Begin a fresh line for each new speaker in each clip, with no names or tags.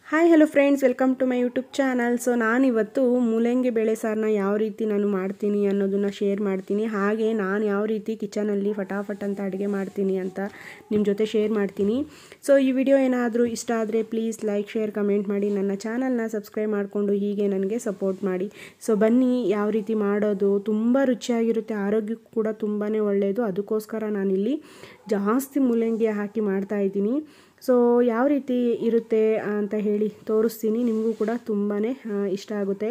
Hi hello friends welcome to my YouTube channel so ನಾನಿವತ್ತು ಮೂಲಂಗಿ ಬೇಳೆ ಸಾರನ್ನ ಯಾವ ರೀತಿ ನಾನು ಮಾಡ್ತೀನಿ ಅನ್ನೋದನ್ನು ಶೇರ್ ಮಾಡ್ತೀನಿ ಹಾಗೆ ನಾನು ಯಾವ ರೀತಿ ಕಿಚನಲ್ಲಿ ಫಟಾಫಟ್ ಅಂತ ಅಡುಗೆ ಮಾಡ್ತೀನಿ ಅಂತ ನಿಮ್ಮ ಜೊತೆ ಶೇರ್ ಮಾಡ್ತೀನಿ ಸೊ ಈ ವಿಡಿಯೋ ಏನಾದರೂ ಇಷ್ಟ ಆದರೆ ಪ್ಲೀಸ್ ಲೈಕ್ ಶೇರ್ ಕಮೆಂಟ್ ಮಾಡಿ ನನ್ನ ಚಾನಲ್ನ ಸಬ್ಸ್ಕ್ರೈಬ್ ಮಾಡಿಕೊಂಡು ಹೀಗೆ ನನಗೆ ಸಪೋರ್ಟ್ ಮಾಡಿ ಸೊ ಬನ್ನಿ ಯಾವ ರೀತಿ ಮಾಡೋದು ತುಂಬ ರುಚಿಯಾಗಿರುತ್ತೆ ಆರೋಗ್ಯಕ್ಕೂ ಕೂಡ ತುಂಬಾ ಒಳ್ಳೆಯದು ಅದಕ್ಕೋಸ್ಕರ ನಾನಿಲ್ಲಿ ಜಾಸ್ತಿ ಮೂಲಂಗಿ ಹಾಕಿ ಮಾಡ್ತಾ ಇದ್ದೀನಿ ಸೊ ಯಾವ ರೀತಿ ಇರುತ್ತೆ ಅಂತ ಹೇಳಿ ತೋರಿಸ್ತೀನಿ ನಿಮಗೂ ಕೂಡ ತುಂಬಾ ಇಷ್ಟ ಆಗುತ್ತೆ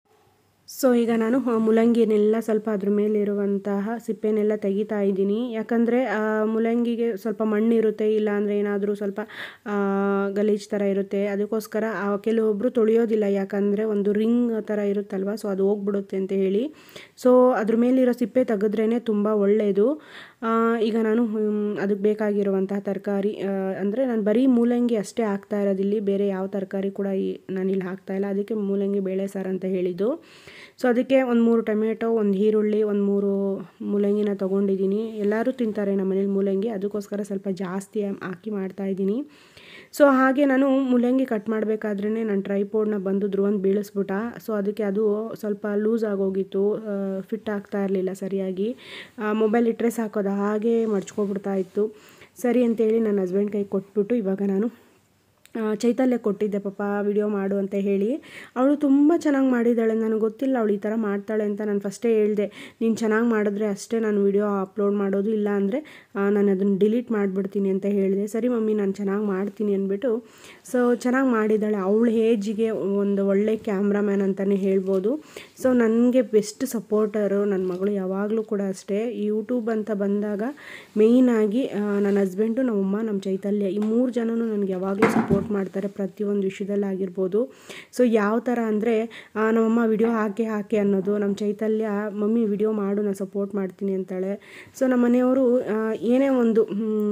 ಸೊ ಈಗ ನಾನು ಆ, ಮೂಲಂಗಿನೆಲ್ಲ ಸ್ವಲ್ಪ ಅದ್ರ ಮೇಲೆ ಇರುವಂತಹ ಸಿಪ್ಪೆನೆಲ್ಲ ತೆಗಿತಾ ಇದ್ದೀನಿ ಯಾಕಂದರೆ ಮೂಲಂಗಿಗೆ ಸ್ವಲ್ಪ ಮಣ್ಣಿರುತ್ತೆ ಇಲ್ಲಾಂದರೆ ಏನಾದರೂ ಸ್ವಲ್ಪ ಆ, ಗಲೀಜು ಥರ ಇರುತ್ತೆ ಅದಕ್ಕೋಸ್ಕರ ಆ, ಕೆಲವೊಬ್ಬರು ತೊಳೆಯೋದಿಲ್ಲ ಯಾಕಂದರೆ ಒಂದು ರಿಂಗ್ ಥರ ಇರುತ್ತಲ್ವ ಸೊ ಅದು ಹೋಗ್ಬಿಡುತ್ತೆ ಅಂತ ಹೇಳಿ ಸೊ ಅದ್ರ ಮೇಲಿರೋ ಸಿಪ್ಪೆ ತೆಗೆದ್ರೇ ತುಂಬ ಒಳ್ಳೆಯದು ಆ, ಈಗ ನಾನು ಹ್ಮ್, ಅದಕ್ಕೆ ಬೇಕಾಗಿರುವಂತಹ ತರಕಾರಿ ಅಂದರೆ ನಾನು ಬರೀ ಮೂಲಂಗಿ ಅಷ್ಟೇ ಹಾಕ್ತಾ ಇರೋದಿಲ್ಲಿ ಬೇರೆ ಯಾವ ತರಕಾರಿ ಕೂಡ ಈ ನಾನಿಲ್ಲಿ ಹಾಕ್ತಾ ಇಲ್ಲ ಅದಕ್ಕೆ ಮೂಲಂಗಿ ಬೇಳೆ ಸಾರು ಅಂತ ಹೇಳಿದ್ದು ಸೊ ಅದಕ್ಕೆ ಒಂದು ಮೂರು ಟೊಮೆಟೊ ಒಂದು ಈರುಳ್ಳಿ ಒಂದು ಮೂರು ಮೂಲಂಗಿನ ತೊಗೊಂಡಿದ್ದೀನಿ ಎಲ್ಲರೂ ತಿಂತಾರೆ ನಮ್ಮ ಮನೇಲಿ ಮೂಲಂಗಿ ಅದಕ್ಕೋಸ್ಕರ ಸ್ವಲ್ಪ ಜಾಸ್ತಿ ಹಾಕಿ ಮಾಡ್ತಾ ಇದ್ದೀನಿ ಸೊ ಹಾಗೆ ನಾನು ಮೂಲಂಗಿ ಕಟ್ ಮಾಡಬೇಕಾದ್ರೇ ನಾನು ಟ್ರೈಪೋಡ್ನ ಬಂದು ಧ್ರುವಂದು ಬೀಳಿಸ್ಬಿಟ್ಟ ಸೊ ಅದಕ್ಕೆ ಅದು ಸ್ವಲ್ಪ ಲೂಸ್ ಆಗೋಗಿತ್ತು ಫಿಟ್ ಆಗ್ತಾ ಇರಲಿಲ್ಲ ಸರಿಯಾಗಿ ಮೊಬೈಲ್ ಇಟ್ಟರೆ ಸಾಕೋದು ಹಾಗೆ ಮಡ್ಚ್ಕೊಬಿಡ್ತಾ ಇತ್ತು ಸರಿ ಅಂತೇಳಿ ನನ್ನ ಹಸ್ಬೆಂಡ್ ಕೈ ಕೊಟ್ಬಿಟ್ಟು ಇವಾಗ ನಾನು ಆ, ಚೈತಲ್ಯ ಕೊಟ್ಟಿದ್ದೆ ಪಾಪ ವಿಡಿಯೋ ಮಾಡು ಅಂತ ಹೇಳಿ ಅವಳು ತುಂಬ ಚೆನ್ನಾಗಿ ಮಾಡಿದ್ದಾಳೆ ನನಗೆ ಗೊತ್ತಿಲ್ಲ ಅವಳು ಈ ಥರ ಮಾಡ್ತಾಳೆ ಅಂತ ನಾನು ಫಸ್ಟೇ ಹೇಳಿದೆ ನೀನು ಚೆನ್ನಾಗಿ ಮಾಡಿದ್ರೆ ಅಷ್ಟೇ ನಾನು ವಿಡಿಯೋ ಅಪ್ಲೋಡ್ ಮಾಡೋದು ಇಲ್ಲ ಅಂದರೆ ನಾನು ಅದನ್ನು ಡಿಲೀಟ್ ಮಾಡಿಬಿಡ್ತೀನಿ ಅಂತ ಹೇಳಿದೆ ಸರಿ ಮಮ್ಮಿ ನಾನು ಚೆನ್ನಾಗಿ ಮಾಡ್ತೀನಿ ಅಂದ್ಬಿಟ್ಟು ಸೊ ಚೆನ್ನಾಗಿ ಮಾಡಿದ್ದಾಳೆ ಅವಳ ಏಜಿಗೆ ಒಂದು ಒಳ್ಳೆ ಕ್ಯಾಮ್ರಾಮ್ಯಾನ್ ಅಂತಲೇ ಹೇಳ್ಬೋದು ಸೊ ನನಗೆ ಬೆಸ್ಟ್ ಸಪೋರ್ಟರು ನನ್ನ ಮಗಳು ಯಾವಾಗಲೂ ಕೂಡ ಅಷ್ಟೇ ಈ ಯೂಟ್ಯೂಬ್ ಅಂತ ಬಂದಾಗ ಮೇಯ್ನಾಗಿ ನನ್ನ ಹಸ್ಬೆಂಡು ನಮ್ಮಮ್ಮ ನಮ್ಮ ಚೈತಲ್ಯ ಈ ಮೂರು ಜನನೂ ನನಗೆ ಯಾವಾಗಲೂ ಸಪೋರ್ಟ್ ಮಾಡ್ತಾರೆ ಪ್ರತಿಯೊಂದು ವಿಷಯದಲ್ಲಾಗಿರ್ಬೋದು ಸೊ ಯಾವ ಥರ ಅಂದರೆ ನಮ್ಮಮ್ಮ ವಿಡಿಯೋ ಹಾಕಿ ಹಾಕಿ ಅನ್ನೋದು ನಮ್ಮ ಚೈತಲ್ಯ ಮಮ್ಮಿ ವಿಡಿಯೋ ಮಾಡು ನಾನು ಸಪೋರ್ಟ್ ಮಾಡ್ತೀನಿ ಅಂತಾಳೆ ಸೊ ನಮ್ಮ ಮನೆಯವರು ಆ, ಏನೇ ಒಂದು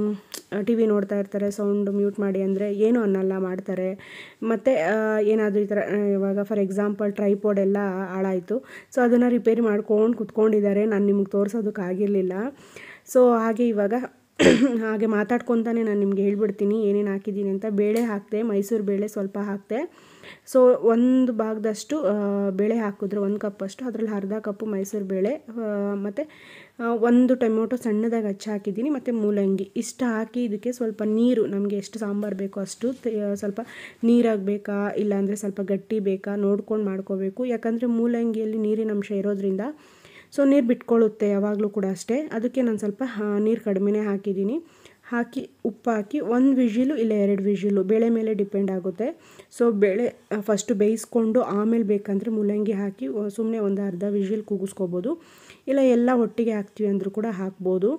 ಟಿ ವಿ ನೋಡ್ತಾ ಇರ್ತಾರೆ ಸೌಂಡ್ ಮ್ಯೂಟ್ ಮಾಡಿ ಅಂದರೆ ಏನೂ ಅನ್ನಲ್ಲ ಮಾಡ್ತಾರೆ ಮತ್ತು ಏನಾದರೂ ಈ ಥರ ಆ, ಇವಾಗ ಫಾರ್ ಎಕ್ಸಾಂಪಲ್ ಟ್ರೈಪೋಡ್ ಎಲ್ಲ ಹಾಳಾಯಿತು ಸೊ ಅದನ್ನು ರಿಪೇರಿ ಮಾಡ್ಕೊಂಡು ಕುತ್ಕೊಂಡಿದ್ದಾರೆ ನಾನು ನಿಮ್ಗೆ ತೋರಿಸೋದಕ್ಕಾಗಿರಲಿಲ್ಲ ಸೊ ಹಾಗೆ ಇವಾಗ ಹಾಗೆ ಮಾತಾಡ್ಕೊತಾನೆ ನಾನು ನಿಮ್ಗೆ ಹೇಳ್ಬಿಡ್ತೀನಿ ಏನೇನು ಹಾಕಿದ್ದೀನಿ ಅಂತ ಬೇಳೆ ಹಾಕಿದೆ ಮೈಸೂರು ಬೇಳೆ ಸ್ವಲ್ಪ ಹಾಕಿದೆ ಸೊ ಒಂದು ಭಾಗದಷ್ಟು ಆ, ಬೇಳೆ ಹಾಕಿದ್ರೆ ಒಂದು ಕಪ್ಪಷ್ಟು ಅದರಲ್ಲಿ ಅರ್ಧ ಕಪ್ಪು ಮೈಸೂರು ಬೇಳೆ ಮತ್ತು ಒಂದು ಟೊಮೊಟೊ ಸಣ್ಣದಾಗಿ ಹಚ್ಚಿ ಹಾಕಿದ್ದೀನಿ ಮತ್ತು ಮೂಲಂಗಿ ಇಷ್ಟು ಹಾಕಿ ಇದಕ್ಕೆ ಸ್ವಲ್ಪ ನೀರು ನಮಗೆ ಎಷ್ಟು ಸಾಂಬಾರು ಬೇಕೋ ಅಷ್ಟು ತೆ- ಸ್ವಲ್ಪ ನೀರಾಗಬೇಕಾ ಇಲ್ಲಾಂದರೆ ಸ್ವಲ್ಪ ಗಟ್ಟಿ ಬೇಕಾ ನೋಡ್ಕೊಂಡು ಮಾಡ್ಕೋಬೇಕು ಯಾಕಂದರೆ ಮೂಲಂಗಿಯಲ್ಲಿ ನೀರಿನ ಅಂಶ ಇರೋದ್ರಿಂದ ಸೊ ನೀರು ಬಿಟ್ಕೊಳ್ಳುತ್ತೆ ಯಾವಾಗಲೂ ಕೂಡ ಅಷ್ಟೇ ಅದಕ್ಕೆ ನಾನು ಸ್ವಲ್ಪ ನೀರು ಕಡಿಮೆನೇ ಹಾಕಿದ್ದೀನಿ ಹಾಕಿ ಉಪ್ಪು ಹಾಕಿ ಒಂದು ವಿಷಿಲು ಇಲ್ಲ ಎರಡು ವಿಷಿಲು ಬೇಳೆ ಮೇಲೆ ಡಿಪೆಂಡ್ ಆಗುತ್ತೆ ಸೊ ಬೇಳೆ ಫಸ್ಟು ಬೇಯಿಸ್ಕೊಂಡು ಆಮೇಲೆ ಬೇಕಂದರೆ ಮೂಲಂಗಿ ಹಾಕಿ ಸುಮ್ಮನೆ ಒಂದು ಅರ್ಧ ವಿಷಿಲ್ ಕೂಗಿಸ್ಕೋಬೋದು ಇಲ್ಲ ಎಲ್ಲ ಒಟ್ಟಿಗೆ ಹಾಕ್ತೀವಿ ಅಂದರೂ ಕೂಡ ಹಾಕ್ಬೋದು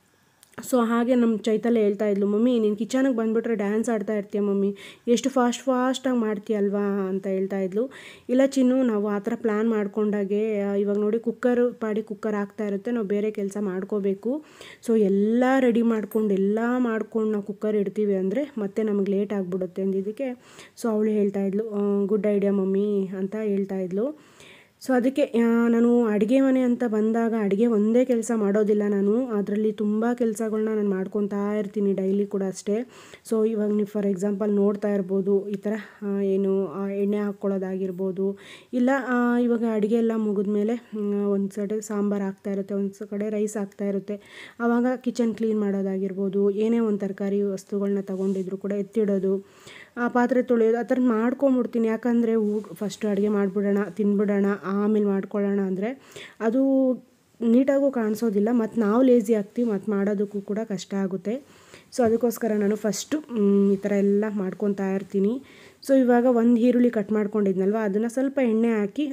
ಸೊ ಹಾಗೆ ನಮ್ಮ ಚೈತಲ್ಯ ಹೇಳ್ತಾ ಇದ್ಲು ಮಮ್ಮಿ ನೀನು ಕಿಚನಿಗೆ ಬಂದುಬಿಟ್ರೆ ಡ್ಯಾನ್ಸ್ ಆಡ್ತಾ ಇರ್ತೀಯ ಮಮ್ಮಿ ಎಷ್ಟು ಫಾಸ್ಟ್ ಫಾಸ್ಟಾಗಿ ಮಾಡ್ತೀಯಲ್ವಾ ಅಂತ ಹೇಳ್ತಾ ಇದ್ಲು ಇಲ್ಲ ಚಿನ್ನು ನಾವು ಆ ಥರ ಪ್ಲ್ಯಾನ್ ಮಾಡ್ಕೊಂಡಾಗೆ ಆ, ಇವಾಗ ನೋಡಿ ಕುಕ್ಕರ್ ಪಾಡಿ ಕುಕ್ಕರ್ ಆಗ್ತಾ ಇರುತ್ತೆ ನಾವು ಬೇರೆ ಕೆಲಸ ಮಾಡ್ಕೋಬೇಕು ಸೊ ಎಲ್ಲ ರೆಡಿ ಮಾಡ್ಕೊಂಡು ಎಲ್ಲ ಮಾಡ್ಕೊಂಡು ನಾವು ಕುಕ್ಕರ್ ಇಡ್ತೀವಿ ಅಂದರೆ ಮತ್ತೆ ನಮಗೆ ಲೇಟ್ ಆಗಿಬಿಡುತ್ತೆ ಅಂದಿದ್ದಕ್ಕೆ ಸೊ ಅವಳು ಹೇಳ್ತಾ ಇದ್ಲು ಗುಡ್ ಐಡಿಯಾ ಮಮ್ಮಿ ಅಂತ ಹೇಳ್ತಾ ಇದ್ಲು ಸೊ ಅದಕ್ಕೆ ಆ, ನಾನು ಅಡುಗೆ ಮನೆ ಅಂತ ಬಂದಾಗ ಅಡುಗೆ ಒಂದೇ ಕೆಲಸ ಮಾಡೋದಿಲ್ಲ ನಾನು ಅದರಲ್ಲಿ ತುಂಬ ಕೆಲಸಗಳ್ನ ನಾನು ಮಾಡ್ಕೊತಾ ಇರ್ತೀನಿ ಡೈಲಿ ಕೂಡ ಅಷ್ಟೇ ಸೊ ಇವಾಗ ನೀವು ಫಾರ್ ಎಕ್ಸಾಂಪಲ್ ನೋಡ್ತಾ ಇರ್ಬೋದು ಈ ಥರ ಆ, ಏನು ಆ, ಎಣ್ಣೆ ಹಾಕ್ಕೊಳ್ಳೋದಾಗಿರ್ಬೋದು ಇಲ್ಲ ಆ, ಇವಾಗ ಅಡುಗೆ ಎಲ್ಲ ಮುಗಿದ್ಮೇಲೆ ಒಂದು ಕಡೆ ಸಾಂಬಾರು ಆಗ್ತಾ ಇರುತ್ತೆ ಒಂದು ಕಡೆ ರೈಸ್ ಆಗ್ತಾ ಇರುತ್ತೆ ಆವಾಗ ಕಿಚನ್ ಕ್ಲೀನ್ ಮಾಡೋದಾಗಿರ್ಬೋದು ಏನೇ ಒಂದು ತರಕಾರಿ ವಸ್ತುಗಳನ್ನ ತಗೊಂಡಿದ್ರು ಕೂಡ ಎತ್ತಿಡೋದು ಆ ಪಾತ್ರೆ ತೊಳೆಯೋದು ಆ ಥರ ಮಾಡ್ಕೊಂಬಿಡ್ತೀನಿ ಯಾಕಂದರೆ ಊಟ ಫಸ್ಟು ಅಡುಗೆ ಮಾಡಿಬಿಡೋಣ ತಿನ್ಬಿಡೋಣ ಆಮೇಲೆ ಮಾಡ್ಕೊಳ್ಳೋಣ ಅಂದರೆ ಅದು ನೀಟಾಗೂ ಕಾಣಿಸೋದಿಲ್ಲ ಮತ್ತು ನಾವು ಲೇಸಿ ಆಗ್ತೀವಿ ಮತ್ತು ಮಾಡೋದಕ್ಕೂ ಕೂಡ ಕಷ್ಟ ಆಗುತ್ತೆ ಸೊ ಅದಕ್ಕೋಸ್ಕರ ನಾನು ಫಸ್ಟು ಈ ಥರ ಎಲ್ಲ ಮಾಡ್ಕೊತಾ ಇರ್ತೀನಿ ಸೊ ಇವಾಗ ಒಂದು ಈರುಳ್ಳಿ ಕಟ್ ಮಾಡ್ಕೊಂಡಿದ್ನಲ್ವ ಅದನ್ನು ಸ್ವಲ್ಪ ಎಣ್ಣೆ ಹಾಕಿ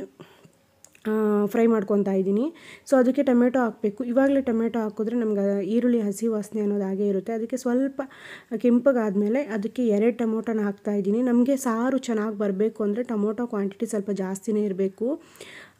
ಫ್ರೈ ಮಾಡ್ಕೊತಾ ಇದ್ದೀನಿ ಸೊ ಅದಕ್ಕೆ ಟೊಮೆಟೊ ಹಾಕಬೇಕು ಇವಾಗಲೇ ಟೊಮೆಟೊ ಹಾಕಿದ್ರೆ ನಮ್ಗೆ ಈರುಳ್ಳಿ ಹಸಿ ವಾಸನೆ ಅನ್ನೋದು ಹಾಗೇ ಇರುತ್ತೆ ಅದಕ್ಕೆ ಸ್ವಲ್ಪ ಕೆಂಪಗಾದಮೇಲೆ ಅದಕ್ಕೆ ಎರಡು ಟೊಮೊಟೊನ ಹಾಕ್ತಾ ಇದ್ದೀನಿ ನಮಗೆ ಸಾರು ಚೆನ್ನಾಗಿ ಬರಬೇಕು ಅಂದರೆ ಟೊಮೊಟೊ ಕ್ವಾಂಟಿಟಿ ಸ್ವಲ್ಪ ಜಾಸ್ತಿನೇ ಇರಬೇಕು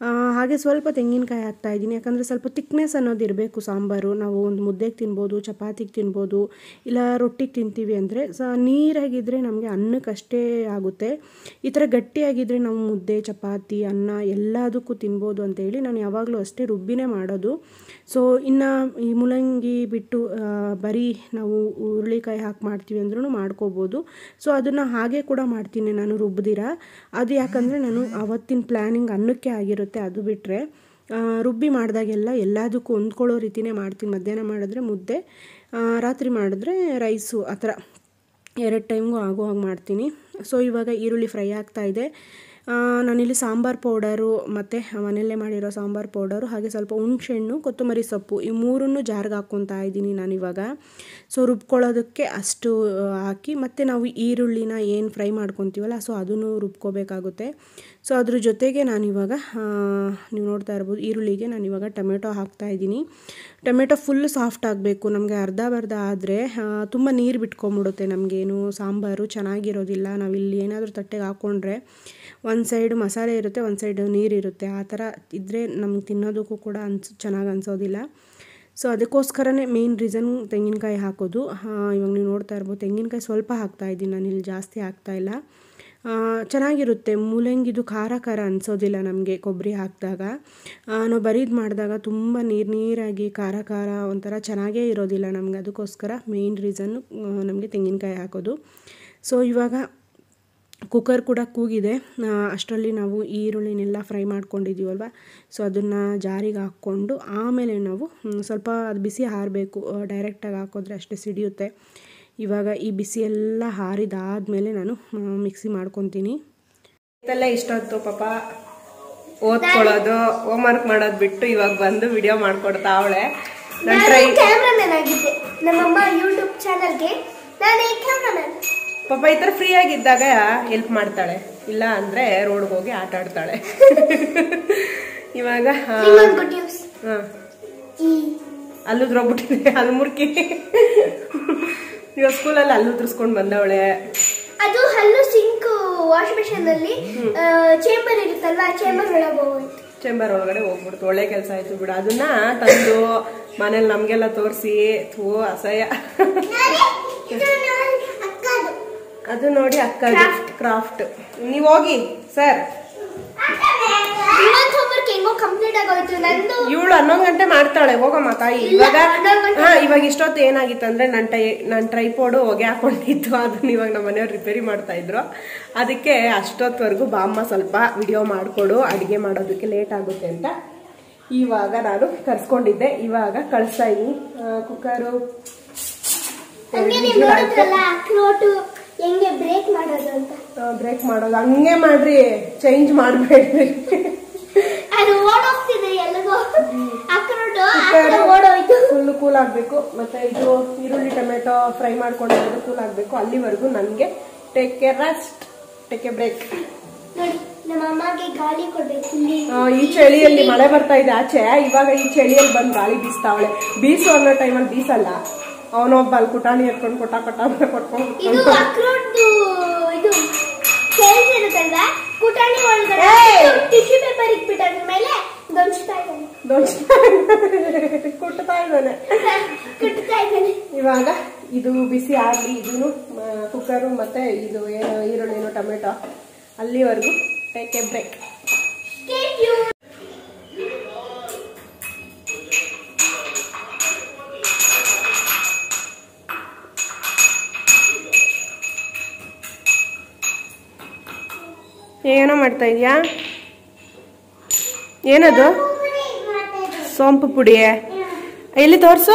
ಆ, ಹಾಗೆ ಸ್ವಲ್ಪ ತೆಂಗಿನಕಾಯಿ ಹಾಕ್ತಾ ಇದ್ದೀನಿ ಯಾಕಂದರೆ ಸ್ವಲ್ಪ ತಿಕ್ನೆಸ್ ಅನ್ನೋದು ಇರಬೇಕು ಸಾಂಬಾರು ನಾವು ಒಂದು ಮುದ್ದೆಗೆ ತಿನ್ಬೋದು ಚಪಾತಿಗೆ ತಿನ್ಬೋದು ಇಲ್ಲ ರೊಟ್ಟಿಗೆ ತಿಂತೀವಿ ಅಂದರೆ ಸ ನೀರಾಗಿದ್ದರೆ ನಮಗೆ ಅನ್ನಕ್ಕಷ್ಟೇ ಆಗುತ್ತೆ ಈ ಥರ ಗಟ್ಟಿಯಾಗಿದ್ದರೆ ನಾವು ಮುದ್ದೆ ಚಪಾತಿ ಅನ್ನ ಎಲ್ಲದಕ್ಕೂ ತಿನ್ಬೋದು ಅಂತೇಳಿ ನಾನು ಯಾವಾಗಲೂ ಅಷ್ಟೇ ರುಬ್ಬಿನೇ ಮಾಡೋದು ಸೊ ಇನ್ನು ಈ ಮುಲ್ಲಂಗಿ ಬಿಟ್ಟು ಆ, ಬರೀ ನಾವು ಹುರುಳಿಕಾಯಿ ಹಾಕಿ ಮಾಡ್ತೀವಿ ಅಂದ್ರೂ ಮಾಡ್ಕೋಬೋದು ಸೊ ಅದನ್ನು ಹಾಗೆ ಕೂಡ ಮಾಡ್ತೀನಿ ನಾನು ರುಬ್ದಿರ ಅದು ಯಾಕಂದರೆ ನಾನು ಅವತ್ತಿನ ಪ್ಲ್ಯಾನಿಂಗ್ ಅನ್ನಕ್ಕೆ ಆಗಿರುತ್ತೆ ಅದು ಬಿಟ್ಟರೆ ರುಬ್ಬಿ ಮಾಡಿದಾಗೆಲ್ಲ ಎಲ್ಲದಕ್ಕೂ ಹೊಂದ್ಕೊಳ್ಳೋ ರೀತಿನೇ ಮಾಡ್ತೀನಿ ಮಧ್ಯಾಹ್ನ ಮಾಡಿದ್ರೆ ಮುದ್ದೆ ಆ, ರಾತ್ರಿ ಮಾಡಿದ್ರೆ ರೈಸು ಆ ಥರ ಎರಡು ಟೈಮ್ಗೂ ಆಗೋ ಹಾಗೆ ಮಾಡ್ತೀನಿ ಸೊ ಇವಾಗ ಈರುಳ್ಳಿ ಫ್ರೈ ಆಗ್ತಾ ಇದೆ ಆ, ನಾನಿಲ್ಲಿ ಸಾಂಬಾರು ಪೌಡರು ಮತ್ತು ಮನೆಯಲ್ಲೇ ಮಾಡಿರೋ ಸಾಂಬಾರು ಪೌಡರು ಹಾಗೆ ಸ್ವಲ್ಪ ಹುಣ್ಸೆಹಣ್ಣು ಕೊತ್ತಂಬರಿ ಸೊಪ್ಪು ಈ ಮೂರನ್ನು ಜಾರ್ಗೆ ಹಾಕ್ಕೊತಾ ಇದ್ದೀನಿ ನಾನಿವಾಗ ಸೊ ರುಬ್ಕೊಳ್ಳೋದಕ್ಕೆ ಅಷ್ಟು ಆ, ಹಾಕಿ ಮತ್ತು ನಾವು ಈರುಳ್ಳಿನ ಏನು ಫ್ರೈ ಮಾಡ್ಕೊತೀವಲ್ಲ ಸೊ ಅದನ್ನು ರುಬ್ಕೋಬೇಕಾಗುತ್ತೆ ಸೊ ಅದ್ರ ಜೊತೆಗೆ ನಾನಿವಾಗ ಆ, ನೀವು ನೋಡ್ತಾ ಇರ್ಬೋದು ಈರುಳ್ಳಿಗೆ ನಾನಿವಾಗ ಟೊಮೆಟೊ ಹಾಕ್ತಾ ಇದ್ದೀನಿ ಟೊಮೆಟೊ ಫುಲ್ ಸಾಫ್ಟ್ ಆಗಬೇಕು ನಮಗೆ ಅರ್ಧ ಬರ್ಧ ಆದರೆ ತುಂಬ ನೀರು ಬಿಟ್ಕೊಂಬಿಡುತ್ತೆ ನಮಗೇನು ಸಾಂಬಾರು ಚೆನ್ನಾಗಿರೋದಿಲ್ಲ ನಾವಿಲ್ಲಿ ಏನಾದರೂ ತಟ್ಟೆಗೆ ಹಾಕ್ಕೊಂಡ್ರೆ ಒಂದು ಸೈಡ್ ಮಸಾಲೆ ಇರುತ್ತೆ ಒಂದು ಸೈಡ್ ನೀರಿರುತ್ತೆ ಆ ಥರ ಇದ್ದರೆ ನಮ್ಗೆ ತಿನ್ನೋದಕ್ಕೂ ಕೂಡ ಅನ್ಸ್ ಚೆನ್ನಾಗಿ ಅನಿಸೋದಿಲ್ಲ ಸೊ ಅದಕ್ಕೋಸ್ಕರನೇ ಮೇಯ್ನ್ ರೀಸನ್ ತೆಂಗಿನಕಾಯಿ ಹಾಕೋದು ಆ, ಇವಾಗ ನೀವು ನೋಡ್ತಾ ಇರ್ಬೋದು ತೆಂಗಿನಕಾಯಿ ಸ್ವಲ್ಪ ಹಾಕ್ತಾ ಇದ್ದೀನಿ ನಾನು ಇಲ್ಲಿ ಜಾಸ್ತಿ ಹಾಕ್ತಾ ಇಲ್ಲ ಆ, ಚೆನ್ನಾಗಿರುತ್ತೆ ಮೂಲಂಗಿದು ಖಾರ ಖಾರ ಅನಿಸೋದಿಲ್ಲ ನಮಗೆ ಕೊಬ್ಬರಿ ಹಾಕಿದಾಗ ನಾವು ಬರೀದು ಮಾಡಿದಾಗ ತುಂಬ ನೀರು ನೀರಾಗಿ ಖಾರ ಖಾರ ಒಂಥರ ಚೆನ್ನಾಗೇ ಇರೋದಿಲ್ಲ ನಮಗೆ ಅದಕ್ಕೋಸ್ಕರ ಮೇಯ್ನ್ ರೀಸನ್ನು ನಮಗೆ ತೆಂಗಿನಕಾಯಿ ಹಾಕೋದು ಸೊ ಇವಾಗ ಕುಕ್ಕರ್ ಕೂಡ ಕೂಗಿದೆ ಅಷ್ಟರಲ್ಲಿ ನಾವು ಈರುಳ್ಳಿನೆಲ್ಲ ಫ್ರೈ ಮಾಡ್ಕೊಂಡಿದ್ದೀವಲ್ವ ಸೊ ಅದನ್ನು ಜಾರಿಗೆ ಹಾಕ್ಕೊಂಡು ಆಮೇಲೆ ನಾವು ಮ್, ಸ್ವಲ್ಪ ಅದು ಬಿಸಿ ಹಾರಬೇಕು ಡೈರೆಕ್ಟಾಗಿ ಹಾಕಿದ್ರೆ ಅಷ್ಟೇ ಸಿಡಿಯುತ್ತೆ ಇವಾಗ ಈ ಬಿಸಿ ಎಲ್ಲ ಹಾರಿದಾದ್ಮೇಲೆ ನಾನು ಮಿಕ್ಸಿ ಮಾಡ್ಕೊತೀನಿ
ಇದೆಲ್ಲ ಇಷ್ಟೊತ್ತು ಪಾಪ ಓದ್ಕೊಳ್ಳೋದು ಹೋಮ್ವರ್ಕ್ ಮಾಡೋದು ಬಿಟ್ಟು ಇವಾಗ ಬಂದು ವಿಡಿಯೋ ಮಾಡ್ಕೊಡ್ತಾ ಅವಳೆ ನಾನು ಟ್ರೈ
ಕ್ಯಾಮ್ರಾಮನ್ ಆಗಿದ್ದೆ ನಮ್ಮಮ್ಮ ಯೂಟ್ಯೂಬ್ ಚಾನಲ್ಗೆ ನಾನೇ ಕ್ಯಾಮ್ರಾಮನ್
ಪಾಪ ಈ ಥರ ಫ್ರೀ ಆಗಿದ್ದಾಗ ಹೆಲ್ಪ್ ಮಾಡ್ತಾಳೆ ಇಲ್ಲ ಅಂದ್ರೆ ರೋಡ್ಗೆ ಹೋಗಿ ಆಟ ಆಡ್ತಾಳೆ ಇವಾಗ ಆ,
ಇನ್ನೊಂದು ಗುಡ್ ನ್ಯೂಸ್
ಹಾ
ಈ
ಅಲ್ಲುದ್ರೋಗ್ಬಿಟ್ಟಿದೆ ಅಲ್ಲಿ ಮುರ್ಕಿ ಇವಾಗ ಸ್ಕೂಲಲ್ಲಿ ಅಲ್ಲು ಉದ್ರಿಸ್ಕೊಂಡು ಬಂದವಳೆ
ಅದು ಹಲ್ಲು ಸಿಂಕ್ ವಾಶ್ ಮಿಷನ್ ಅಲ್ಲಿ ಚೇಂಬರ್ ಇರುತ್ತಲ್ವಾ ಚೇಂಬರ್ ಒಳಗೆ ಹೋಗೋಯ್ತು
ಚೇಂಬರ್ ಒಳಗಡೆ ಹೋಗ್ಬಿಡ್ತು ಒಳ್ಳೆ ಕೆಲಸ ಆಯ್ತು ಬಿಡು ಅದನ್ನ ತಂದು ಮನೇಲಿ ನಮ್ಗೆಲ್ಲ ತೋರಿಸಿ ಥೂ ಅಸಹ್ಯ ಅದು ನೋಡಿ ಅಕ್ಕ ಕ್ರಾಫ್ಟ್ ನೀವು ಹೋಗಿ ಸರ್
ಇವತ್ತು ಹೋಮ್ವರ್ಕ್ ಹೆಂಗೋ ಕಂಪ್ಲೀಟ್ ಆಗೋಯ್ತು ನಂದು
ಇವಳು ಹನ್ನೊಂದು ಗಂಟೆ ಮಾಡ್ತಾಳೆ ಹೋಗಮ್ಮ ತಾಯಿ
ಇಲ್ಲ,
ಇವಾಗ
ಹನ್ನೊಂದು ಗಂಟೆ.
ಹಾ ಇವಾಗ ಇಷ್ಟೊತ್ತು ಏನಾಗಿತ್ತು ಅಂದ್ರೆ ನನ್ನ ಟೈ ನನ್ನ ಟ್ರೈಪೋಡು ಹೊಗೆ ಹಾಕೊಂಡಿತ್ತು ಅದನ್ನ ಇವಾಗ ನಮ್ಮ ಮನೆಯವ್ರು ರಿಪೇರಿ ಮಾಡ್ತಾ ಇದ್ರು ಅದಕ್ಕೆ ಅಷ್ಟೊತ್ತವರೆಗೂ ಬಾಮ್ಮ ಸ್ವಲ್ಪ ವಿಡಿಯೋ ಮಾಡಿಕೊಡು ಅಡುಗೆ ಮಾಡೋದಕ್ಕೆ ಲೇಟ್ ಆಗುತ್ತೆ ಅಂತ ಇವಾಗ ನಾನು ಕರ್ಸ್ಕೊಂಡಿದ್ದೆ ಇವಾಗ ಕಳಿಸ್ತಾ ಇದೀನಿ ಕುಕ್ಕರು
ಹಂಗೆ ನೀವು ನೋಡಿದ್ರಲ್ಲ ಅಕ್ರೋಟು ಹೆಂಗೆ ಬ್ರೇಕ್ ಮಾಡೋದು ಅಂತ
ಬ್ರೇಕ್ ಮಾಡೋದು ಹಂಗೆ ಮಾಡ್ರಿ ಚೇಂಜ್ ಮಾಡಬೇಡ್ರಿ
ಅದು ಓಡೋಗ್ತಿದೆ ಎಲ್ಲಿಗೋ ಅಕ್ರೋಟು
ಕುಕ್ಕರು
ಓಡೋಯ್ತು
ಫುಲ್ ಕೂಲ್ ಆಗಬೇಕು ಮತ್ತೆ ಇದು ಈರುಳ್ಳಿ ಟೊಮೆಟೊ ಫ್ರೈ ಮಾಡ್ಕೊಂಡಿರೋದು ಕೂಲ್ ಆಗಬೇಕು ಅಲ್ಲಿವರೆಗೂ ನನಗೆ take care rest take a break
ನೋಡಿ ನಮ್ಮ ಅಮ್ಮಗೆ ಗಾಳಿ ಕೊಡ್ಬೇಕು ಇಲ್ಲಿ
ಈ ಚಳಿಯಲ್ಲಿ ಮಳೆ ಬರ್ತಾ ಇದೆ ಆಚೆ ಇವಾಗ ಈ ಚಳಿಯಲ್ಲಿ ಬಂದು ಗಾಳಿ ಬೀಸ್ತಾವಳೆ ಬೀಸು ಅನ್ನೋ ಟೈಮಲ್ಲಿ ಬೀಸಲ್ಲ ಅವನೊಬ್ಬ ಅಲ್ಲಿ ಕುಟಾಣಿ ಎತ್ಕೊಂಡು ಕೊಟ್ಟ ಕೊಟ್ಟ ಅಂತ ಕೊಟ್ಕೊಂಡು
ಇದು ಅಕ್ರೋಟ್ದು ಇದು ಸೇಲ್ಸ್ ಇರುತ್ತಲ್ವಾ ಕುಟಾಣಿ ಒಳಗಡೆ
ಏಯ್!
ಟಿಶ್ಯೂ ಪೇಪರ್ ಇಟ್ಬಿಟ್ಟು ಅದ್ರ ಮೇಲೆ ದೊಂಚ್ತಾ ಇದ್ದಾನೆ
ದೋಚ್ತಾ ಕುಟ್ತಾ ಇದ್ದಾನೆ
ಕುಟ್ತಾ ಇದ್ದಾನೆ
ಇವಾಗ ಇದು ಬಿಸಿ ಆಗಲಿ ಇದನ್ನು ಕುಕ್ಕರು ಮತ್ತೆ ಇದು ಏನು ಈರುಳ್ಳಿನು ಟೊಮೆಟೊ ಅಲ್ಲಿವರೆಗೂ take a break
Stay tuned.
ಏನೋ ಮಾಡ್ತಾ ಇದೀಯಾ ಏನದು ಸೋಂಪು ಪುಡಿ ಎಲ್ಲಿ ತೋರ್ಸು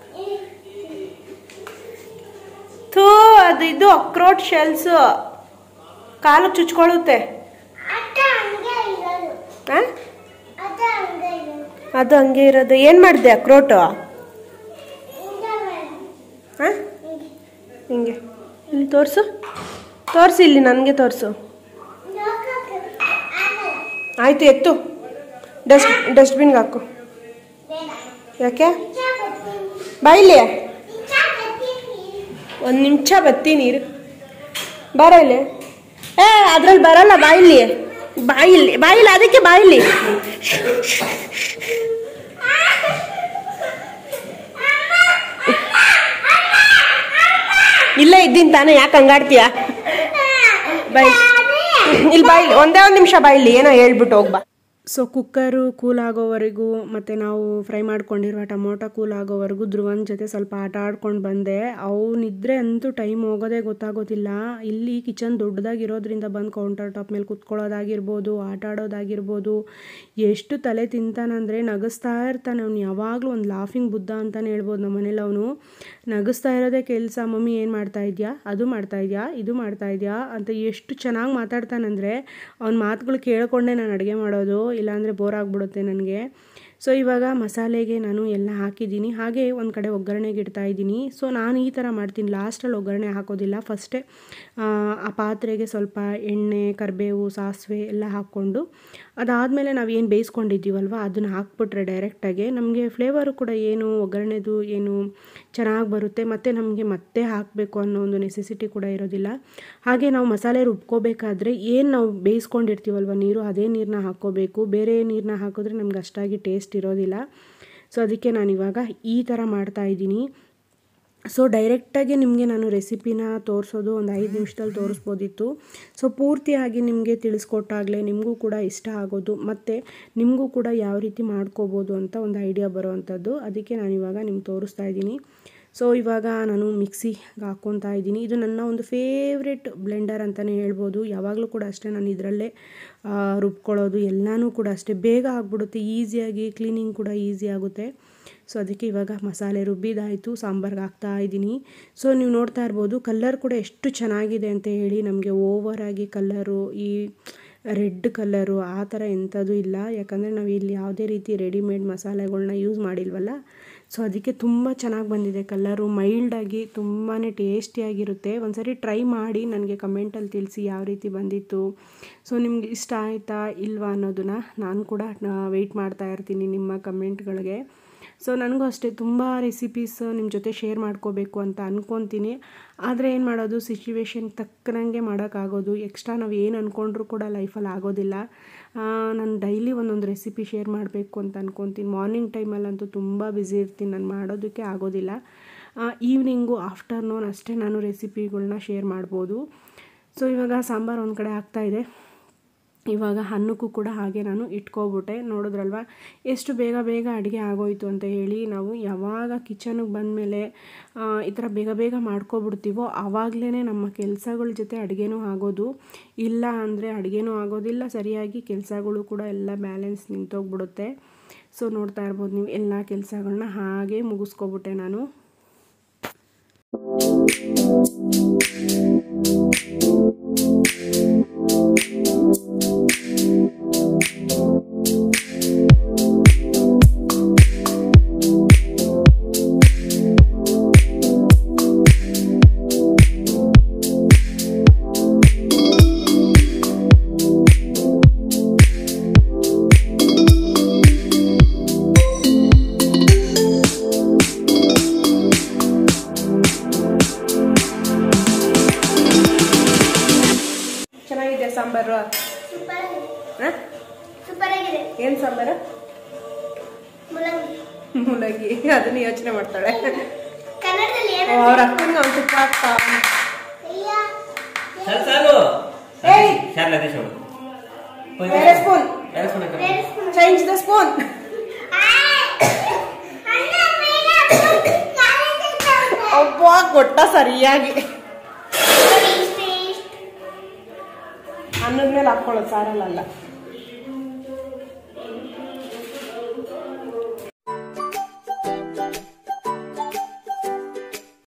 ಥೂ ಅದು ಇದು ಅಕ್ರೋಟ್ ಶೆಲ್ಸು ಕಾಲು ಚುಚ್ಕೊಳ್ಳುತ್ತೆ
ಅಕ್ಕ ಹಂಗೆ ಇರೋದು
ಆ?
ಅದ ಹಂಗೆ ಇರೋದು
ಅದು ಹಂಗೆ ಇರೋದು ಏನು ಮಾಡಿದೆ ಅಕ್ರೋಟು
ಹಿಂಗ ಮಾಡು.
ಆ? ಹಿಂಗೆ ಇಲ್ಲಿ ತೋರಿಸು ತೋರಿಸಿ ಇಲ್ಲಿ ನನಗೆ ತೋರಿಸು
ನೋಡ್ಕೊಕ್ಕೆ ಆಗಲ್ಲ.
ಆಯ್ತು ಎತ್ತು ಡಸ್ಟ್ ಡಸ್ಟ್ಬಿನ್ಗೆ ಹಾಕು
ಬೇಡ.
ಯಾಕೆ
ನಿಜ ಬರ್ತೀನಿ.
ಬಾಯಿಲಿ
ನಿಜ ಬರ್ತೀನಿ.
ಒಂದು ನಿಮಿಷ ಬತ್ತೀನಿ ಇರು ಬಾರ ಇಲ್ಲಿ ಏ ಅದ್ರಲ್ಲಿ ಬರಲ್ಲ ಬಾಯಿಲಿ ಬಾಯಿಲಿ ಬಾಯಿಲಿ ಅದಕ್ಕೆ ಬಾಯಿಲಿ ಇಲ್ಲೇ ಇದ್ದೀನಿ ತಾನೇ ಯಾಕೆ ಹಂಗಾಡ್ತೀಯ ಬಾಯ್ ಇಲ್ಲಿ ಬಾಯಿಲಿ ಒಂದೇ ಒಂದು ನಿಮಿಷ ಬಾಯಿಲಿ ಏನೋ ಹೇಳ್ಬಿಟ್ಟು ಹೋಗ್ಬಾ
ಸೊ ಕುಕ್ಕರು ಕೂಲ್ ಆಗೋವರೆಗೂ ಮತ್ತು ನಾವು ಫ್ರೈ ಮಾಡ್ಕೊಂಡಿರುವ ಟೊಮೊಟೊ ಕೂಲ್ ಆಗೋವರೆಗೂ ಧ್ರುವನ್ ಜೊತೆ ಸ್ವಲ್ಪ ಆಟ ಆಡ್ಕೊಂಡು ಬಂದೆ ಅವನಿದ್ರೆ ಅಂತೂ ಟೈಮ್ ಹೋಗೋದೇ ಗೊತ್ತಾಗೋದಿಲ್ಲ ಇಲ್ಲಿ ಕಿಚನ್ ದೊಡ್ಡದಾಗಿರೋದ್ರಿಂದ ಬಂದು ಕೌಂಟರ್ ಟಾಪ್ ಮೇಲೆ ಕುತ್ಕೊಳ್ಳೋದಾಗಿರ್ಬೋದು ಆಟ ಆಡೋದಾಗಿರ್ಬೋದು ಎಷ್ಟು ತಲೆ ತಿಂತಾನಂದರೆ ನಗಿಸ್ತಾ ಇರ್ತಾನೆ ಅವ್ನು ಯಾವಾಗಲೂ ಒಂದು ಲಾಫಿಂಗ್ ಬುದ್ಧ ಅಂತಲೇ ಹೇಳ್ಬೋದು ನಮ್ಮ ಮನೇಲಿ ಅವನು ನಗಿಸ್ತಾ ಇರೋದೇ ಕೆಲಸ ಮಮ್ಮಿ ಏನು ಮಾಡ್ತಾ ಇದೆಯಾ ಅದು ಮಾಡ್ತಾ ಇದೆಯಾ ಇದು ಮಾಡ್ತಾ ಇದೆಯಾ ಅಂತ ಎಷ್ಟು ಚೆನ್ನಾಗಿ ಮಾತಾಡ್ತಾನಂದರೆ ಅವ್ನ ಮಾತುಗಳು ಕೇಳ್ಕೊಂಡೇ ನಾನು ಅಡುಗೆ ಮಾಡೋದು ಇಲ್ಲಾಂದರೆ ಬೋರ್ ಆಗಿಬಿಡುತ್ತೆ ನನಗೆ ಸೊ ಇವಾಗ ಮಸಾಲೆಗೆ ನಾನು ಎಲ್ಲ ಹಾಕಿದ್ದೀನಿ ಹಾಗೆ ಒಂದು ಕಡೆ ಒಗ್ಗರಣೆಗೆ ಇಡ್ತಾ ಇದ್ದೀನಿ ಸೊ ನಾನು ಈ ಥರ ಮಾಡ್ತೀನಿ ಲಾಸ್ಟಲ್ಲಿ ಒಗ್ಗರಣೆ ಹಾಕೋದಿಲ್ಲ ಫಸ್ಟೇ ಆ ಪಾತ್ರೆಗೆ ಸ್ವಲ್ಪ ಎಣ್ಣೆ ಕರಿಬೇವು ಸಾಸಿವೆ ಎಲ್ಲ ಹಾಕ್ಕೊಂಡು ಅದಾದಮೇಲೆ ನಾವು ಏನು ಬೇಯಿಸ್ಕೊಂಡಿದ್ದೀವಲ್ವ ಅದನ್ನು ಹಾಕ್ಬಿಟ್ರೆ ಡೈರೆಕ್ಟಾಗಿ ನಮಗೆ ಫ್ಲೇವರು ಕೂಡ ಏನು ಒಗ್ಗರಣೆದು ಏನು ಚೆನ್ನಾಗಿ ಬರುತ್ತೆ ಮತ್ತು ನಮಗೆ ಮತ್ತೆ ಹಾಕಬೇಕು ಅನ್ನೋ ಒಂದು ನೆಸೆಸಿಟಿ ಕೂಡ ಇರೋದಿಲ್ಲ ಹಾಗೆ ನಾವು ಮಸಾಲೆ ರುಬ್ಕೋಬೇಕಾದ್ರೆ ಏನು ನಾವು ಬೇಯಿಸ್ಕೊಂಡಿರ್ತೀವಲ್ವ ನೀರು ಅದೇ ನೀರನ್ನ ಹಾಕ್ಕೋಬೇಕು ಬೇರೆ ನೀರನ್ನ ಹಾಕಿದ್ರೆ ನಮ್ಗೆ ಅಷ್ಟಾಗಿ ಟೇಸ್ಟ್ ಇರೋದಿಲ್ಲ ಸೊ ಅದಕ್ಕೆ ನಾನಿವಾಗ ಈ ಥರ ಮಾಡ್ತಾ ಇದ್ದೀನಿ ಸೊ ಡೈರೆಕ್ಟಾಗಿ ನಿಮಗೆ ನಾನು ರೆಸಿಪಿನ ತೋರಿಸೋದು ಒಂದು ಐದು ನಿಮಿಷದಲ್ಲಿ ತೋರಿಸ್ಬೋದಿತ್ತು ಸೊ ಪೂರ್ತಿಯಾಗಿ ನಿಮಗೆ ತಿಳಿಸ್ಕೊಟ್ಟಾಗಲೇ ನಿಮಗೂ ಕೂಡ ಇಷ್ಟ ಆಗೋದು ಮತ್ತು ನಿಮಗೂ ಕೂಡ ಯಾವ ರೀತಿ ಮಾಡ್ಕೋಬೋದು ಅಂತ ಒಂದು ಐಡಿಯಾ ಬರೋವಂಥದ್ದು ಅದಕ್ಕೆ ನಾನು ಇವಾಗ ನಿಮ್ಗೆ ತೋರಿಸ್ತಾ ಇದ್ದೀನಿ ಸೊ ಇವಾಗ ನಾನು ಮಿಕ್ಸಿಗೆ ಹಾಕ್ಕೊತಾ ಇದ್ದೀನಿ ಇದು ನನ್ನ ಒಂದು ಫೇವ್ರೆಟ್ ಬ್ಲೆಂಡರ್ ಅಂತಲೇ ಹೇಳ್ಬೋದು ಯಾವಾಗಲೂ ಕೂಡ ಅಷ್ಟೇ ನಾನು ಇದರಲ್ಲೇ ರುಬ್ಕೊಳ್ಳೋದು ಎಲ್ಲನೂ ಕೂಡ ಅಷ್ಟೇ ಬೇಗ ಆಗ್ಬಿಡುತ್ತೆ ಈಸಿಯಾಗಿ ಕ್ಲೀನಿಂಗ್ ಕೂಡ ಈಸಿ ಆಗುತ್ತೆ ಸೊ ಅದಕ್ಕೆ ಇವಾಗ ಮಸಾಲೆ ರುಬ್ಬಿದಾಯಿತು ಸಾಂಬಾರ್ಗೆ ಹಾಕ್ತಾ ಇದ್ದೀನಿ ಸೊ ನೀವು ನೋಡ್ತಾ ಇರ್ಬೋದು ಕಲ್ಲರ್ ಕೂಡ ಎಷ್ಟು ಚೆನ್ನಾಗಿದೆ ಅಂತ ಹೇಳಿ ನಮಗೆ ಓವರಾಗಿ ಕಲ್ಲರು ಈ ರೆಡ್ ಕಲ್ಲರು ಆ ಥರ ಎಂಥದ್ದು ಇಲ್ಲ ಯಾಕಂದರೆ ನಾವು ಇಲ್ಲಿ ಯಾವುದೇ ರೀತಿ ರೆಡಿಮೇಡ್ ಮಸಾಲೆಗಳ್ನ ಯೂಸ್ ಮಾಡಿಲ್ವಲ್ಲ ಸೊ ಅದಕ್ಕೆ ತುಂಬ ಚೆನ್ನಾಗಿ ಬಂದಿದೆ ಕಲ್ಲರು ಮೈಲ್ಡಾಗಿ ತುಂಬಾ ಟೇಸ್ಟಿಯಾಗಿರುತ್ತೆ ಒಂದ್ಸರಿ ಟ್ರೈ ಮಾಡಿ ನನಗೆ ಕಮೆಂಟಲ್ಲಿ ತಿಳಿಸಿ ಯಾವ ರೀತಿ ಬಂದಿತ್ತು ಸೊ ನಿಮ್ಗೆ ಇಷ್ಟ ಆಯಿತಾ ಇಲ್ವಾ ಅನ್ನೋದನ್ನ ನಾನು ಕೂಡ ವೆಯ್ಟ್ ಮಾಡ್ತಾ ಇರ್ತೀನಿ ನಿಮ್ಮ ಕಮೆಂಟ್ಗಳಿಗೆ ಸೊ ನನಗೂ ಅಷ್ಟೇ ತುಂಬ ರೆಸಿಪೀಸ್ ನಿಮ್ಮ ಜೊತೆ ಶೇರ್ ಮಾಡ್ಕೋಬೇಕು ಅಂತ ಅಂದ್ಕೊತೀನಿ ಆದರೆ ಏನು ಮಾಡೋದು ಸಿಚುವೇಶನ್ ತಕ್ಕನಂಗೆ ಮಾಡೋಕ್ಕಾಗೋದು ಎಕ್ಸ್ಟ್ರಾ ನಾವು ಏನು ಅಂದ್ಕೊಂಡ್ರೂ ಕೂಡ ಲೈಫಲ್ಲಿ ಆಗೋದಿಲ್ಲ ನಾನು ಡೈಲಿ ಒಂದೊಂದು ರೆಸಿಪಿ ಶೇರ್ ಮಾಡಬೇಕು ಅಂತ ಅಂದ್ಕೊತೀನಿ ಮಾರ್ನಿಂಗ್ ಟೈಮಲ್ಲಂತೂ ತುಂಬ ಬ್ಯುಸಿ ಇರ್ತೀನಿ ನಾನು ಮಾಡೋದಕ್ಕೆ ಆಗೋದಿಲ್ಲ ಈವ್ನಿಂಗು ಆಫ್ಟರ್ನೂನ್ ಅಷ್ಟೇ ನಾನು ರೆಸಿಪಿಗಳ್ನ ಶೇರ್ ಮಾಡ್ಬೋದು ಸೊ ಇವಾಗ ಸಾಂಬಾರು ಒಂದು ಕಡೆ ಆಗ್ತಾಯಿದೆ ಇವಾಗ ಅನ್ನಕ್ಕೂ ಕೂಡ ಹಾಗೆ ನಾನು ಇಟ್ಕೊಬಿಟ್ಟೆ ನೋಡಿದ್ರಲ್ವ ಎಷ್ಟು ಬೇಗ ಬೇಗ ಅಡುಗೆ ಆಗೋಯ್ತು ಅಂತ ಹೇಳಿ ನಾವು ಯಾವಾಗ ಕಿಚನಿಗೆ ಬಂದಮೇಲೆ ಈ ಥರ ಬೇಗ ಬೇಗ ಮಾಡ್ಕೊಬಿಡ್ತೀವೋ ಆವಾಗಲೇ ನಮ್ಮ ಕೆಲಸಗಳ ಜೊತೆ ಅಡುಗೆನೂ ಆಗೋದು ಇಲ್ಲ ಅಂದರೆ ಅಡುಗೆನೂ ಆಗೋದಿಲ್ಲ ಸರಿಯಾಗಿ ಕೆಲಸಗಳು ಕೂಡ ಎಲ್ಲ ಬ್ಯಾಲೆನ್ಸ್ ನಿಂತೋಗ್ಬಿಡುತ್ತೆ ಸೊ ನೋಡ್ತಾ ಇರ್ಬೋದು ನೀವು ಎಲ್ಲ ಕೆಲಸಗಳನ್ನ ಹಾಗೆ ಮುಗಿಸ್ಕೊಬಿಟ್ಟೆ ನಾನು
ಚೆನ್ನಾಗಿದೆ ಸಾಂಬಾರು
ಸೂಪರ್ ಆಗಿದೆ
ಹಾಂ
ಸೂಪರ್ ಆಗಿದೆ
ಏನು ಸಾಂಬಾರು
ಮುಲ್ಲಂಗಿ
ಮೂಲಂಗಿ ಅದನ್ನ ಯೋಚನೆ ಮಾಡ್ತಾಳೆ
ಕನ್ನಡದಲ್ಲಿ ಏನು
ಅವ್ರ ಅಕ್ಕಂಗೆ ಅವ್ನು ತುಪ್ಪ ಹಾಕ್ತಾ
ಅಯ್ಯ
చాలు చాలు
ಏಯ್
చాలు అదే చూడు
ಬೇರೆ ಸ್ಪೂನ್
వేరే స్పూన్ ఎక్కడ?
ಬೇರೆ ಸ್ಪೂನ್.
ಚೇಂಜ್ ದ ಸ್ಪೂನ್
ಆಯ್! ಅಣ್ಣ ಮೇಲೆ ಹಾಕ್ಬಿಟ್ಟು ಕಾಲಿಗೆ ತಗೊಂಡೆ.
ಒಬ್ಬ ಕೊಟ್ಟ ಸರಿಯಾಗಿ
ನೋಡಿ, ಇಷ್ಟೇ ಇಷ್ಟು.
ಅನ್ನದ ಮೇಲೆ ಹಾಕ್ಕೊಳ್ಳೋದು ಸಾರಲ್ಲ